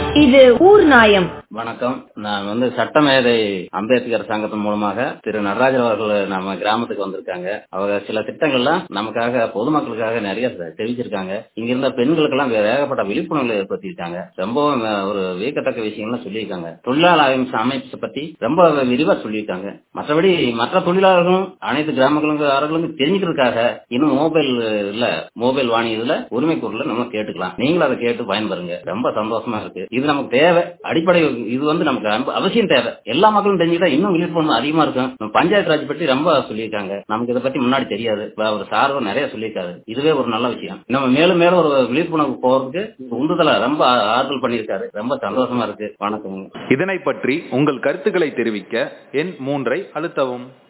இது ஊர் நாயம் வணக்கம் நான் வந்து சட்டமேதை அம்பேத்கர் சங்கத்தின் மூலமாக திரு நடராஜன் அவர்கள் நம்ம கிராமத்துக்கு வந்திருக்காங்க அவங்க சில திட்டங்கள்லாம் நமக்காக பொதுமக்களுக்காக நிறைய தெரிவிச்சிருக்காங்க இங்க இருந்த பெண்களுக்கெல்லாம் வேற ஏகப்பட்ட விழிப்புணர்வு ஏற்படுத்தியிருக்காங்க ரொம்பவும் ஒரு வியக்கத்தக்க விஷயங்கள்லாம் சொல்லியிருக்காங்க தொழிலாளர் அமைப்பு அமைப்பு பத்தி ரொம்ப விரிவா சொல்லியிருக்காங்க மற்றபடி மற்ற தொழிலாளர்களும் அனைத்து கிராமங்களுக்கும் தெரிஞ்சுக்கிறதுக்காக இன்னும் மொபைல் இல்ல மொபைல் வாணி இதுல உரிமை குரல நம்ம கேட்டுக்கலாம் நீங்களும் அதை கேட்டு பயன்பெறுங்க ரொம்ப சந்தோஷமா இருக்கு இது நமக்கு தேவை அடிப்படை இது வந்து நமக்கு ரொம்ப அவசியம் தேவை எல்லா மக்களும் தெரிஞ்சுக்கிட்டா இன்னும் விழிப்புணர்வு அதிகமா இருக்கும் நம்ம பஞ்சாயத்து ராஜ் பற்றி ரொம்ப சொல்லியிருக்காங்க நமக்கு இதை பத்தி முன்னாடி தெரியாது ஒரு சார்பு நிறைய சொல்லியிருக்காரு இதுவே ஒரு நல்ல விஷயம் நம்ம மேலும் மேலும் ஒரு விழிப்புணர்வு போறதுக்கு உந்துதல ரொம்ப ஆறுதல் பண்ணியிருக்காரு ரொம்ப சந்தோஷமா இருக்கு வணக்கம் இதனை பற்றி உங்கள் கருத்துக்களை தெரிவிக்க எண் மூன்றை அழுத்தவும்